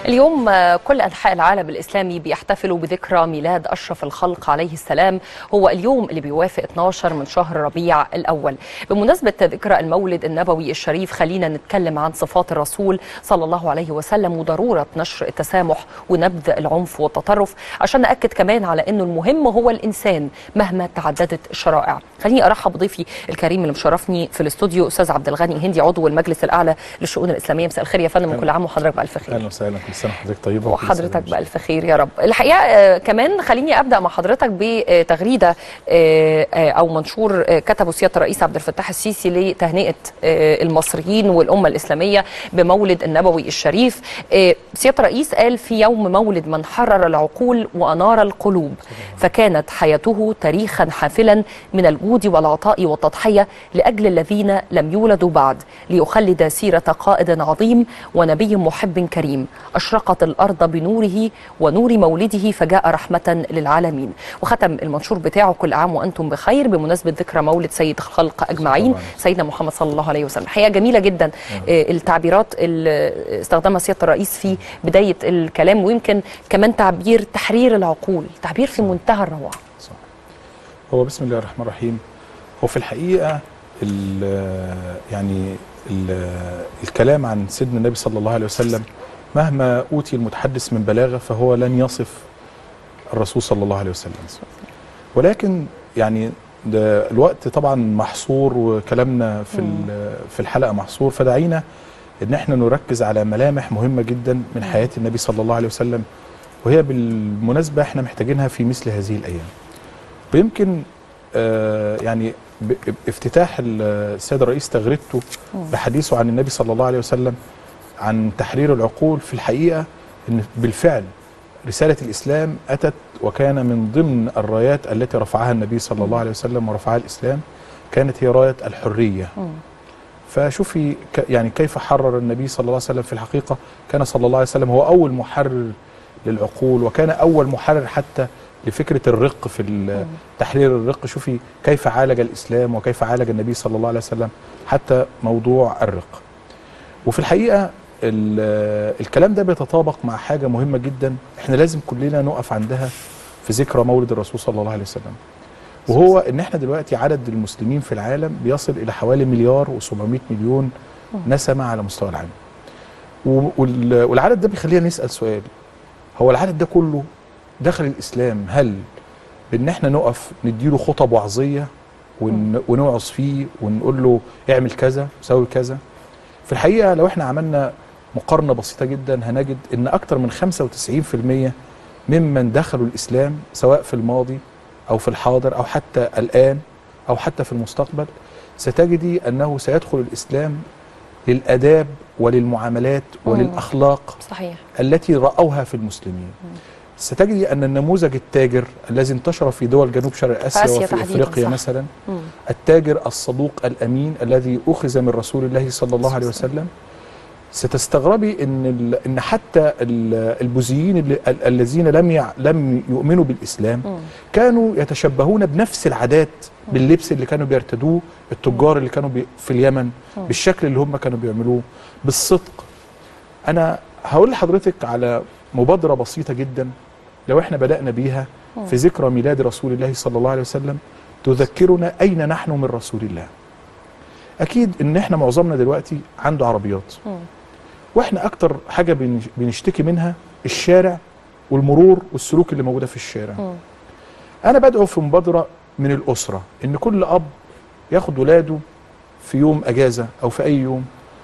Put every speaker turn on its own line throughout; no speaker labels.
اليوم كل أنحاء العالم الإسلامي بيحتفلوا بذكرى ميلاد أشرف الخلق عليه السلام هو اليوم اللي بيوافق 12 من شهر ربيع الأول بمناسبة ذكرى المولد النبوي الشريف خلينا نتكلم عن صفات الرسول صلى الله عليه وسلم وضرورة نشر التسامح ونبذ العنف والتطرف عشان نأكد كمان على أنه المهم هو الإنسان مهما تعددت الشرائع خليني أرحب بضيفي الكريم اللي مشرفني في الاستوديو أستاذ عبد الغني هندي عضو المجلس الأعلى للشؤون الإسلامية مساء الخير يا فندم وكل عام وحضرتك بألف خير
اهلا وسهلا كل سنه وحضرتك طيبه وكل
وحضرتك
سنة
بألف خير يا رب الحقيقة آه، كمان خليني أبدأ مع حضرتك بتغريدة آه، آه، أو منشور آه، كتبه سيادة الرئيس عبد الفتاح السيسي لتهنئة آه، المصريين والأمة الإسلامية بمولد النبوي الشريف آه، سيادة الرئيس قال في يوم مولد من حرر العقول وأنار القلوب فكانت حياته تاريخا حافلا من الجود والعطاء والتضحية لأجل الذين لم يولدوا بعد ليخلد سيرة قائد عظيم ونبي محب كريم أشرقت الأرض بنوره ونور مولده فجاء رحمة للعالمين وختم المنشور بتاعه كل عام وأنتم بخير بمناسبة ذكرى مولد سيد الخلق أجمعين
طبعاً.
سيدنا محمد صلى الله عليه وسلم حقيقة جميلة جدا آه، التعبيرات اللي استخدمها سيادة الرئيس في بداية الكلام ويمكن كمان تعبير تحرير العقول تعبير في منتهى الروعة
صح. هو بسم الله الرحمن الرحيم هو في الحقيقه ال- يعني ال- الكلام عن سيدنا النبي صلى الله عليه وسلم مهما اوتي المتحدث من بلاغه فهو لن يصف الرسول صلى الله عليه وسلم ولكن يعني ده الوقت طبعا محصور وكلامنا في ال- في الحلقه محصور فدعينا ان احنا نركز على ملامح مهمه جدا من حياه النبي صلى الله عليه وسلم وهي بالمناسبه احنا محتاجينها في مثل هذه الايام ويمكن آه يعني ب- افتتاح ال- السيد الرئيس تغريدته بحديثه عن النبي صلى الله عليه وسلم عن تحرير العقول في الحقيقه ان بالفعل رساله الاسلام اتت وكان من ضمن الرايات التي رفعها النبي صلى الله عليه وسلم ورفعها الاسلام كانت هي رايه الحريه فشوفي ك- يعني كيف حرر النبي صلى الله عليه وسلم في الحقيقه كان صلى الله عليه وسلم هو اول محرر للعقول وكان اول محرر حتى لفكره الرق في ال- تحرير الرق شوفي كيف عالج الاسلام وكيف عالج النبي صلى الله عليه وسلم حتى موضوع الرق وفي الحقيقه ال- الكلام ده بيتطابق مع حاجه مهمه جدا احنا لازم كلنا نقف عندها في ذكرى مولد الرسول صلى الله عليه وسلم وهو ان احنا دلوقتي عدد المسلمين في العالم بيصل الى حوالي مليار و700 مليون نسمه على مستوى العالم و- وال- والعدد ده بيخلينا نسال سؤال هو العدد ده كله دخل الاسلام هل بان احنا نقف نديله خطب وعظيه ون- ونوعظ فيه ونقول له اعمل كذا سوي كذا في الحقيقه لو احنا عملنا مقارنه بسيطه جدا هنجد ان اكتر من 95% ممن دخلوا الاسلام سواء في الماضي او في الحاضر او حتى الان او حتى في المستقبل ستجدي انه سيدخل الاسلام للاداب وللمعاملات وللاخلاق
صحيح
التي رأوها في المسلمين ستجدي أن النموذج التاجر الذي انتشر في دول جنوب شرق آسيا,
آسيا
وفي
تحديداً،
أفريقيا
صح.
مثلا
مم.
التاجر الصدوق الأمين الذي أخذ من رسول الله صلى الله عليه وسلم ستستغربي ان ال- ان حتى ال- البوذيين اللي- ال- الذين لم يع لم يؤمنوا بالاسلام
مم.
كانوا يتشبهون بنفس العادات باللبس اللي كانوا بيرتدوه التجار اللي كانوا بي في اليمن بالشكل اللي هم كانوا بيعملوه بالصدق انا هقول لحضرتك على مبادره بسيطه جدا لو احنا بدانا بيها في ذكرى ميلاد رسول الله صلى الله عليه وسلم تذكرنا اين نحن من رسول الله اكيد ان احنا معظمنا دلوقتي عنده عربيات
مم.
واحنا اكتر حاجه بنش- بنشتكي منها الشارع والمرور والسلوك اللي موجوده في الشارع
مم.
انا بدعو في مبادره من الاسره ان كل اب ياخد ولاده في يوم اجازه او في اي يوم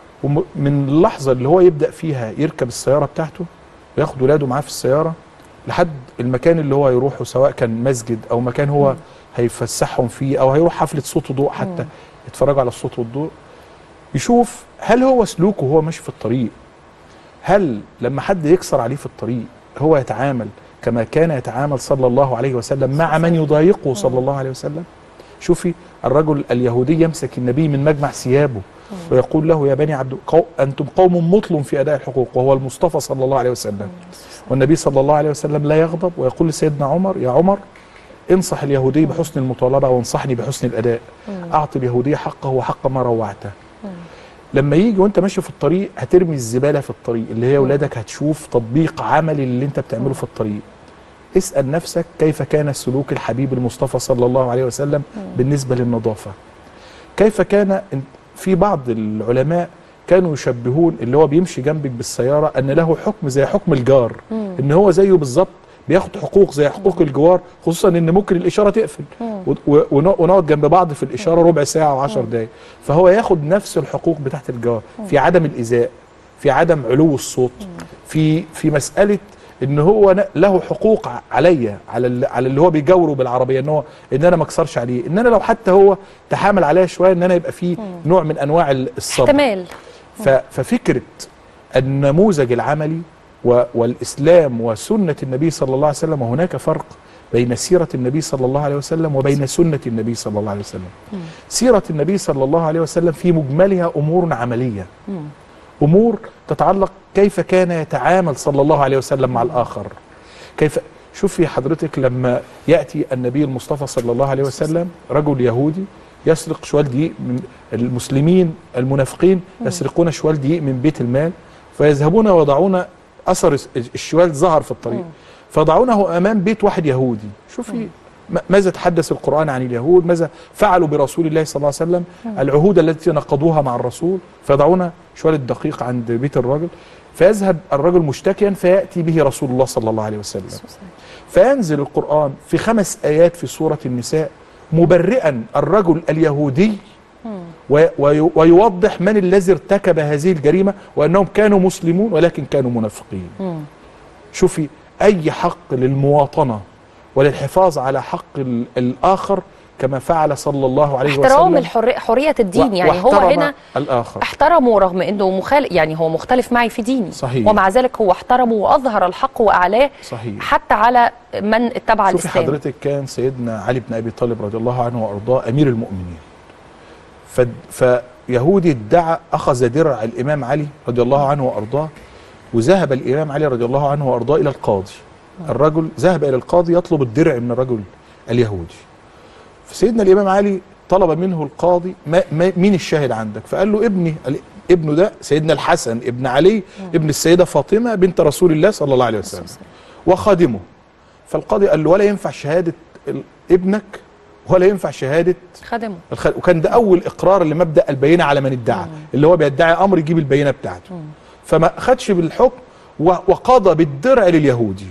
ومن اللحظه اللي هو يبدا فيها يركب السياره بتاعته وياخد ولاده معاه في السياره لحد المكان اللي هو يروحه سواء كان مسجد او مكان هو هيفسحهم فيه او هيروح حفله صوت وضوء حتى يتفرجوا على الصوت والضوء يشوف هل هو سلوكه وهو ماشي في الطريق هل لما حد يكسر عليه في الطريق هو يتعامل كما كان يتعامل صلى الله عليه وسلم مع من يضايقه صلى الله عليه وسلم شوفي الرجل اليهودي يمسك النبي من مجمع ثيابه ويقول له يا بني عبد قو أنتم قوم مطل في أداء الحقوق وهو المصطفى صلى الله عليه وسلم والنبي صلى الله عليه وسلم لا يغضب ويقول لسيدنا عمر يا عمر انصح اليهودي بحسن المطالبة وانصحني بحسن الأداء أعطي اليهودي حقه وحق ما روعته لما يجي وانت ماشي في الطريق هترمي الزباله في الطريق اللي هي ولادك هتشوف تطبيق عملي اللي انت بتعمله في الطريق اسال نفسك كيف كان سلوك الحبيب المصطفى صلى الله عليه وسلم بالنسبه للنظافه كيف كان في بعض العلماء كانوا يشبهون اللي هو بيمشي جنبك بالسياره ان له حكم زي حكم الجار ان هو زيه بالظبط بياخد حقوق زي حقوق الجوار خصوصا ان ممكن الاشاره تقفل و- و- ون- ونقعد جنب بعض في الاشاره ربع ساعه وعشر دقائق فهو ياخد نفس الحقوق بتاعت الجار في عدم الايذاء في عدم علو الصوت في في مساله ان هو ن- له حقوق ع- عليا على ال- على اللي هو بيجاوره بالعربيه ان هو ان انا ما اكسرش عليه ان انا لو حتى هو تحامل عليا شويه ان انا يبقى في نوع من انواع ال- الصبر
احتمال
ف- ففكره النموذج العملي و- والاسلام وسنه النبي صلى الله عليه وسلم وهناك فرق بين سيره النبي صلى الله عليه وسلم وبين سنه النبي صلى الله عليه وسلم. سيره النبي صلى الله عليه وسلم في مجملها امور عمليه. امور تتعلق كيف كان يتعامل صلى الله عليه وسلم مع الاخر. كيف شوفي حضرتك لما ياتي النبي المصطفى صلى الله عليه وسلم رجل يهودي يسرق شوال دقيق من المسلمين المنافقين يسرقون شوال دقيق من بيت المال فيذهبون ويضعون اثر الس- الشوال ظهر في الطريق فيضعونه امام بيت واحد يهودي شوفي م- ماذا تحدث القرآن عن اليهود ماذا فعلوا برسول الله صلى الله عليه وسلم العهود التي نقضوها مع الرسول فيضعون شوال الدقيق عند بيت الرجل فيذهب الرجل مشتكيا فيأتي به رسول الله صلى الله عليه وسلم فينزل القرآن في خمس آيات في سورة النساء مبرئا الرجل اليهودي و- وي- ويوضح من الذي ارتكب هذه الجريمة وأنهم كانوا مسلمون ولكن كانوا منافقين شوفي أي حق للمواطنة وللحفاظ على حق ال- الآخر كما فعل صلى الله عليه وسلم
احترام الحريه حريه الدين
و-
يعني هو
واحترم
هنا
الآخر
احترمه رغم انه مخالف يعني هو مختلف معي في ديني
صحيح.
ومع ذلك هو احترمه واظهر الحق واعلاه
صحيح
حتى على من اتبع
شوفي
الاسلام
حضرتك كان سيدنا علي بن ابي طالب رضي الله عنه وارضاه امير المؤمنين ف... فيهودي ادعى اخذ درع الامام علي رضي الله عنه وارضاه وذهب الامام علي رضي الله عنه وارضاه الى القاضي الرجل ذهب الى القاضي يطلب الدرع من الرجل اليهودي فسيدنا الامام علي طلب منه القاضي ما ما مين الشاهد عندك فقال له ابني ال- ابنه ده سيدنا الحسن ابن علي ابن السيده فاطمه بنت رسول الله صلى الله عليه وسلم وخادمه فالقاضي قال له ولا ينفع شهاده ال- ابنك ولا ينفع شهاده
خدمه
الخ... وكان ده اول اقرار لمبدا البينه على من ادعى اللي هو بيدعي امر يجيب البينه بتاعته فما خدش بالحكم و... وقضى بالدرع لليهودي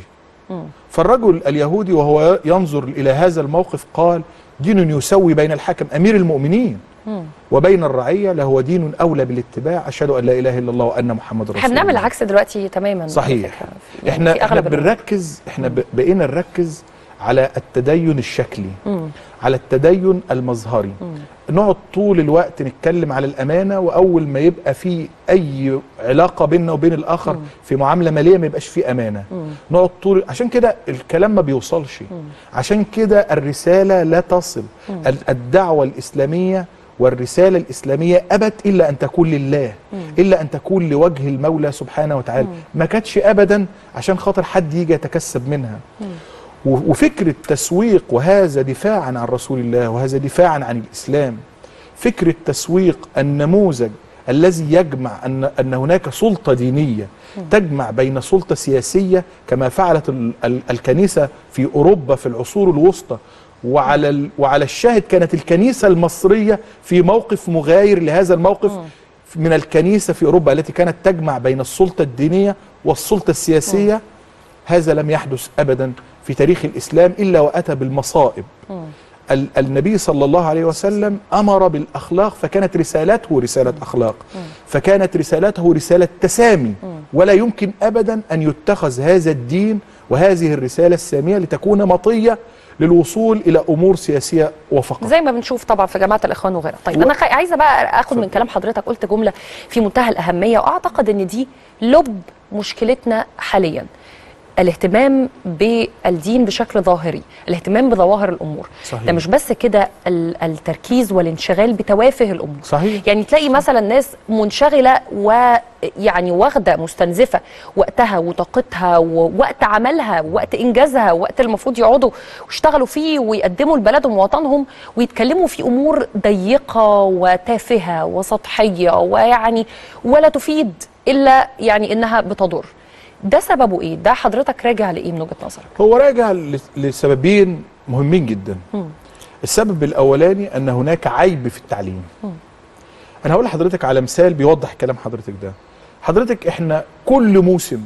فالرجل اليهودي وهو ينظر الى هذا الموقف قال دين يسوي بين الحاكم امير المؤمنين وبين الرعيه لهو دين اولى بالاتباع اشهد ان لا اله الا الله وان محمد رسول
احنا
الله
بنعمل العكس دلوقتي تماما على
صحيح
فكرة. يعني
احنا
في
احنا
اغلب الأمور.
بنركز احنا ب- بقينا نركز على التدين الشكلي
مم.
على التدين المظهري نقعد طول الوقت نتكلم على الامانه واول ما يبقى في اي علاقه بيننا وبين الاخر في معامله ماليه ما يبقاش في امانه نقعد طول عشان كده الكلام ما بيوصلش عشان كده الرساله لا تصل ال- الدعوه الاسلاميه والرساله الاسلاميه ابت الا ان تكون لله الا ان تكون لوجه المولى سبحانه وتعالى ما كانتش ابدا عشان خاطر حد يجي يتكسب منها و- وفكرة تسويق وهذا دفاعا عن رسول الله وهذا دفاعا عن الإسلام فكرة تسويق النموذج الذي يجمع أن, أن هناك سلطة دينية تجمع بين سلطة سياسية كما فعلت ال ال الكنيسة في أوروبا في العصور الوسطى وعلى ال وعلى الشاهد كانت الكنيسة المصرية في موقف مغاير لهذا الموقف من الكنيسة في أوروبا التي كانت تجمع بين السلطة الدينية والسلطة السياسية هذا لم يحدث ابدا في تاريخ الاسلام الا واتى بالمصائب ال- النبي صلى الله عليه وسلم امر بالاخلاق فكانت رسالته رساله اخلاق فكانت رسالته رساله تسامي ولا يمكن ابدا ان يتخذ هذا الدين وهذه الرساله الساميه لتكون مطيه للوصول الى امور سياسيه وفقط
زي ما بنشوف طبعا في جماعه الاخوان وغيرها طيب
و-
انا خ... عايزه بقى اخد من
اتفضل.
كلام حضرتك قلت جمله في منتهى الاهميه واعتقد ان دي لب مشكلتنا حاليا الاهتمام بالدين بشكل ظاهري الاهتمام بظواهر الامور
صحيح.
ده مش بس كده ال- التركيز والانشغال بتوافه الامور
صحيح
يعني تلاقي مثلا ناس منشغله ويعني واخده مستنزفه وقتها وطاقتها ووقت عملها ووقت انجازها ووقت المفروض يقعدوا ويشتغلوا فيه ويقدموا لبلدهم ووطنهم ويتكلموا في امور ضيقه وتافهه وسطحيه ويعني ولا تفيد الا يعني انها بتضر ده سببه ايه ده حضرتك راجع لايه من وجهه نظرك
هو راجع ل- لسببين مهمين جدا
مم.
السبب الاولاني ان هناك عيب في التعليم
مم.
انا هقول لحضرتك على مثال بيوضح كلام حضرتك ده حضرتك احنا كل موسم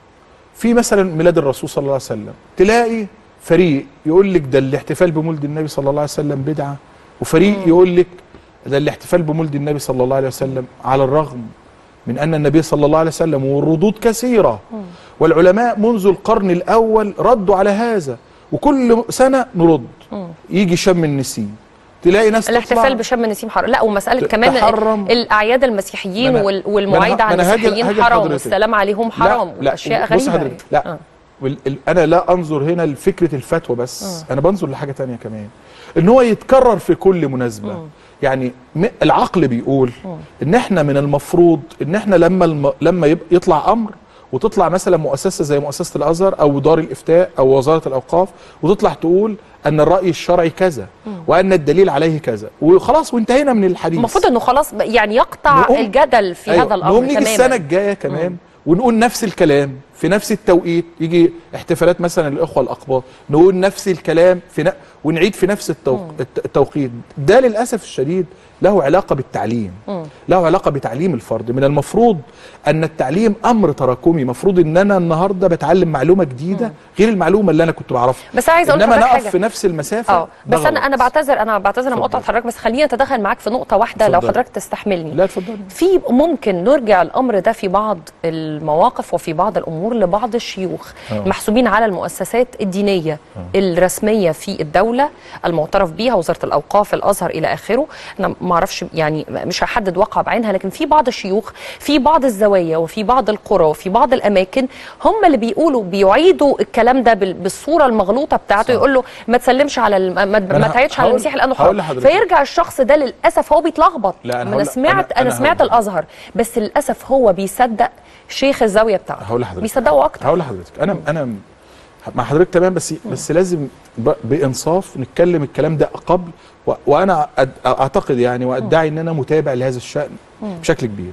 في مثلا ميلاد الرسول صلى الله عليه وسلم تلاقي فريق يقول لك ده الاحتفال بمولد النبي صلى الله عليه وسلم بدعه وفريق
مم.
يقول لك ده الاحتفال بمولد النبي صلى الله عليه وسلم على الرغم من ان النبي صلى الله عليه وسلم والردود كثيره والعلماء منذ القرن الاول ردوا على هذا وكل سنه نرد
مم.
يجي شم النسيم تلاقي ناس تطلع
الاحتفال بشم النسيم حرام لا ومساله
ت-
كمان
تحرم.
الاعياد المسيحيين
ما أنا-
وال-
ما
والمواعيد
أنا-
عن
ما أنا هاجي-
المسيحيين
هاجي
حرام
لحضرتك.
والسلام عليهم حرام
لا
واشياء
بص
غريبه
حضرتك
يعني.
لا
آه.
وال- ال- انا لا انظر هنا لفكره الفتوى بس انا بنظر لحاجه تانية كمان ان هو يتكرر في كل مناسبه
مم.
يعني م- العقل بيقول
مم.
ان احنا من المفروض ان احنا لما الم... لما يب... يطلع امر وتطلع مثلا مؤسسه زي مؤسسه الازهر او دار الافتاء او وزاره الاوقاف وتطلع تقول ان الراي الشرعي كذا وان الدليل عليه كذا وخلاص وانتهينا من الحديث
المفروض انه خلاص ب- يعني يقطع
نقوم-
الجدل في
أيوة.
هذا الامر
نقوم نيجي
تماما
السنه الجايه كمان ونقول نفس الكلام في نفس التوقيت يجي احتفالات مثلا الاخوه الاقباط نقول نفس الكلام في ن... ونعيد في نفس التوق... الت- التوقيت ده للاسف الشديد له علاقه بالتعليم
مم.
له علاقه بتعليم الفرد من المفروض ان التعليم امر تراكمي مفروض ان انا النهارده بتعلم معلومه جديده غير المعلومه اللي انا كنت بعرفها
بس عايز اقول
انما
لحضرتك
نقف
حاجه
في نفس المسافه
اه
ده
بس انا
غلط.
انا بعتذر انا بعتذر انا مقاطعه
اتفضل.
حضرتك بس خليني اتدخل معاك في نقطه واحده لو
اتفضل.
حضرتك تستحملني
لا اتفضلي
في ممكن نرجع الامر ده في بعض المواقف وفي بعض الامور لبعض الشيوخ
آه.
محسوبين على المؤسسات الدينيه
آه.
الرسميه في الدوله المعترف بيها وزاره الاوقاف الازهر الى اخره انا ما اعرفش يعني مش هحدد واقع بعينها لكن في بعض الشيوخ في بعض الزوايا وفي بعض القرى وفي بعض الاماكن هم اللي بيقولوا بيعيدوا الكلام ده بال- بالصوره المغلوطه بتاعته
صح.
يقول له ما تسلمش على الم... ما,
أنا
ما
ه-
تعيدش على
هقول-
المسيح لانه
هقول
حرام
لحضرتك.
فيرجع الشخص ده للاسف هو بيتلخبط
لا، أنا
ما
هقول-
انا سمعت
أنا-
انا,
أنا
سمعت
هقول-
الازهر بس للاسف هو بيصدق شيخ الزاويه بتاعته
هقول لحضرتك
بيصدقوا اكتر
هقول لحضرتك انا انا مع حضرتك تمام بس بس لازم ب- بانصاف نتكلم الكلام ده قبل و- وانا أد- اعتقد يعني وادعي ان انا متابع لهذا الشان بشكل كبير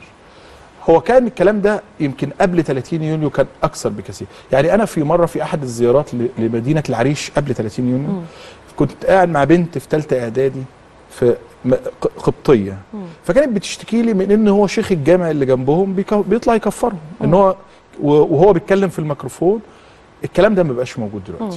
هو كان الكلام ده يمكن قبل 30 يونيو كان اكثر بكثير يعني انا في مره في احد الزيارات ل- لمدينه العريش قبل 30 يونيو كنت قاعد مع بنت في ثالثه اعدادي في م- ق- قبطيه فكانت بتشتكي لي من ان هو شيخ الجامع اللي جنبهم بيك- بيطلع يكفرهم ان هو و- وهو بيتكلم في الميكروفون الكلام ده ما بقاش موجود دلوقتي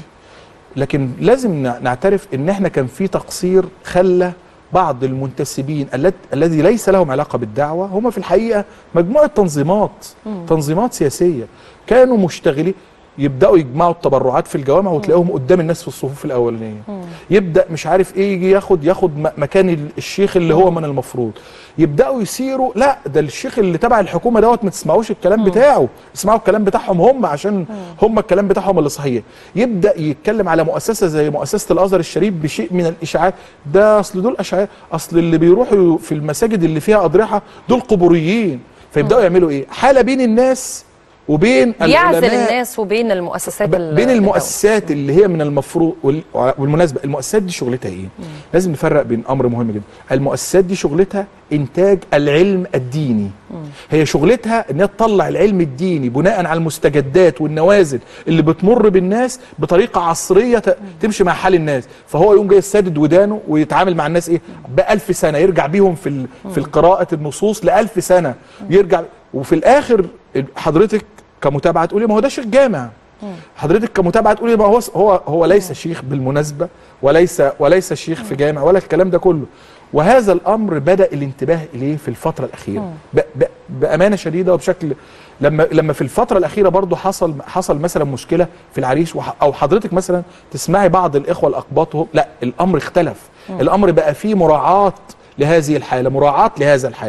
لكن لازم نع- نعترف ان احنا كان في تقصير خلى بعض المنتسبين الت- الذي ليس لهم علاقه بالدعوه هم في الحقيقه مجموعه تنظيمات تنظيمات سياسيه كانوا مشتغلين يبداوا يجمعوا التبرعات في الجوامع وتلاقيهم قدام الناس في الصفوف الاولانيه يبدا مش عارف ايه يجي ياخد ياخد م- مكان ال- الشيخ اللي هو من المفروض يبداوا يسيروا لا ده الشيخ اللي تبع الحكومه دوت ما تسمعوش الكلام بتاعه اسمعوا الكلام بتاعهم هم عشان هم الكلام بتاعهم اللي صحيح يبدا يتكلم على مؤسسه زي مؤسسه الازهر الشريف بشيء من الاشاعات ده اصل دول اشاعات اصل اللي بيروحوا في المساجد اللي فيها اضرحه دول قبوريين فيبداوا يعملوا ايه حاله بين الناس وبين
بيعزل
العلماء
الناس وبين المؤسسات
ب-
ال-
بين
الدولة.
المؤسسات اللي هي من المفروض وال- والمناسبه المؤسسات دي شغلتها ايه؟ لازم نفرق بين امر مهم جدا، المؤسسات دي شغلتها انتاج العلم الديني. هي شغلتها ان هي تطلع العلم الديني بناء على المستجدات والنوازل اللي بتمر بالناس بطريقه عصريه ت- تمشي مع حال الناس، فهو يقوم جاي سادد ودانه ويتعامل مع الناس ايه؟ بألف سنه يرجع بيهم في ال- في قراءه النصوص لألف سنه يرجع وفي الاخر حضرتك كمتابعه تقولي ما هو ده شيخ جامع حضرتك كمتابعه تقولي ما هو هو هو ليس شيخ بالمناسبه وليس وليس شيخ في جامع ولا الكلام ده كله وهذا الامر بدا الانتباه اليه في الفتره الاخيره ب ب بامانه شديده وبشكل لما لما في الفتره الاخيره برضو حصل حصل مثلا مشكله في العريش وح او حضرتك مثلا تسمعي بعض الاخوه الاقباط وهم- لا الامر اختلف الامر بقى فيه مراعاه لهذه الحاله مراعاه لهذا الحال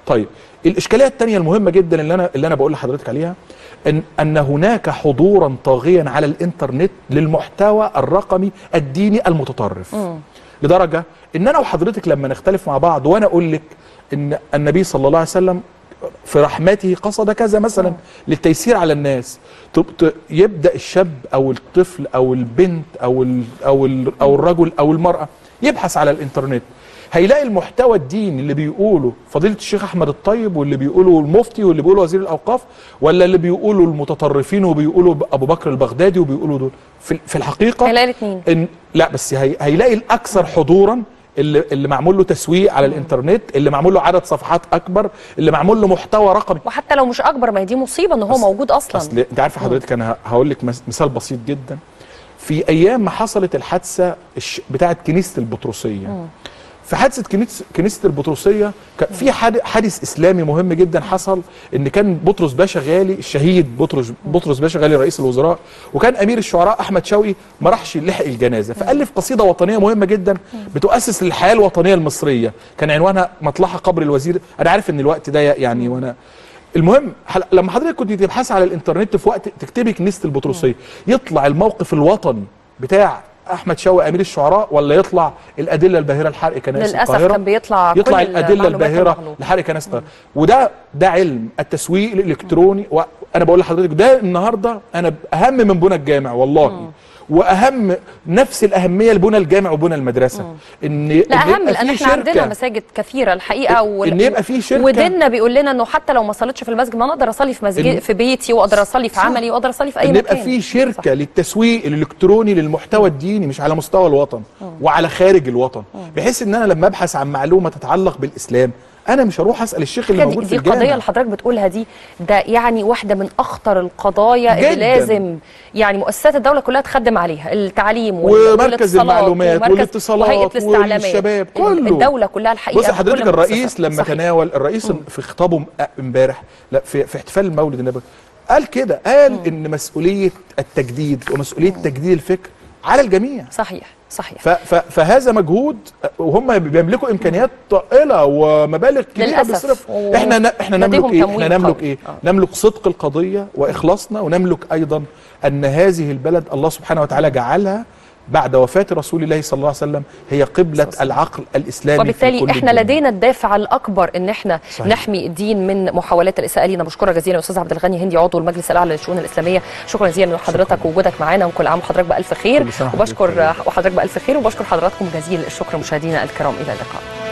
طيب الاشكاليه الثانيه المهمه جدا اللي انا اللي انا بقول لحضرتك عليها ان ان هناك حضورا طاغيا على الانترنت للمحتوى الرقمي الديني المتطرف لدرجه ان انا وحضرتك لما نختلف مع بعض وانا اقول لك ان النبي صلى الله عليه وسلم في رحمته قصد كذا مثلا للتيسير على الناس تب- ت- يبدا الشاب او الطفل او البنت او ال او ال او الرجل او المراه يبحث على الانترنت هيلاقي المحتوى الديني اللي بيقوله فضيله الشيخ احمد الطيب واللي بيقوله المفتي واللي بيقوله وزير الاوقاف ولا اللي بيقوله المتطرفين وبيقولوا ابو بكر البغدادي وبيقولوا دول في في الحقيقه
هيلاقي الاثنين
إن لا بس هي هيلاقي الاكثر حضورا اللي اللي معمول له تسويق على الانترنت اللي معمول له عدد صفحات اكبر اللي معمول له محتوى رقمي
وحتى لو مش اكبر ما هي دي مصيبه ان هو
أصل-
موجود اصلا
اصل انت عارفه حضرتك انا هقول لك مس- مثال بسيط جدا في ايام ما حصلت الحادثه الش- بتاعه كنيسه البطرسيه في حادثه كنيسه كنيسه البطرسيه كان في حاد- حادث اسلامي مهم جدا حصل ان كان بطرس باشا غالي الشهيد بطرس بطرس باشا غالي رئيس الوزراء وكان امير الشعراء احمد شوقي ما راحش لحق الجنازه فالف قصيده وطنيه مهمه جدا بتؤسس للحياه الوطنيه المصريه كان عنوانها مطلعها قبر الوزير انا عارف ان الوقت ده يعني وانا المهم حل... لما حضرتك كنت تبحث على الانترنت في وقت تكتبي كنيسه البطرسيه يطلع الموقف الوطني بتاع احمد شوقي امير الشعراء ولا يطلع الادله الباهره لحرق كنائس
للاسف
القاهره
كان بيطلع
يطلع
كل
الادله
المعلومات
الباهره
المغلوطة.
لحرق كنائس القاهره وده ده علم التسويق الالكتروني وانا بقول لحضرتك ده النهارده انا اهم من بنى الجامع والله واهم نفس الاهميه لبنى الجامع وبنى المدرسه ان
لا
إن
اهم
يبقى
لان
في
احنا عندنا
شركة
مساجد كثيره الحقيقه وال-
إن يبقى في شركة.
وديننا بيقول لنا انه حتى لو ما صليتش في المسجد ما انا اقدر اصلي في مسجد
إن-
في بيتي واقدر اصلي في
صح.
عملي واقدر اصلي في اي
ان
مكان
يبقى في شركه
صح.
للتسويق الالكتروني للمحتوى الديني مش على مستوى الوطن وعلى خارج الوطن بحيث ان انا لما ابحث عن معلومه تتعلق بالاسلام انا مش هروح اسال الشيخ اللي
دي,
موجود في
دي قضيه
الجامع
اللي حضرتك بتقولها دي ده يعني واحده من اخطر القضايا اللي
جداً.
لازم يعني مؤسسات الدوله كلها تخدم عليها التعليم وال-
ومركز
والاتصالات
المعلومات
ومركز-
والاتصالات
وهيئه الاستعلامات
والشباب
ال-
كله
الدوله كلها الحقيقه
بص حضرتك
بكل
الرئيس
مؤسساتها.
لما
صحيح.
تناول الرئيس في خطابه م- امبارح لا في, في احتفال المولد النبوي قال كده قال ان مسؤوليه التجديد ومسؤوليه تجديد الفكر على الجميع
صحيح صحيح
ف ف فهذا مجهود وهم بيملكوا امكانيات طائله ومبالغ كبيره
للأسف.
بيصرفوا
و-
احنا ن- احنا
لديهم
نملك ايه
تمويل
احنا نملك
قوي.
ايه
آه.
نملك صدق القضيه واخلاصنا ونملك ايضا ان هذه البلد الله سبحانه وتعالى جعلها بعد وفاة رسول الله صلى الله عليه وسلم هي قبلة العقل الإسلامي في
وبالتالي
كل
احنا
الدنيا.
لدينا الدافع الاكبر ان احنا
صحيح.
نحمي الدين من محاولات الاساءه لينا بشكرك جزيلا استاذ عبد الغني هندي عضو المجلس الاعلى للشؤون الاسلاميه شكرا جزيلا لحضرتك ووجودك معانا وكل عام وحضرتك بالف خير
كل سنة وحضرتك
وبشكر
طيب.
وحضرتك بالف خير وبشكر حضراتكم جزيل الشكر مشاهدينا الكرام الى اللقاء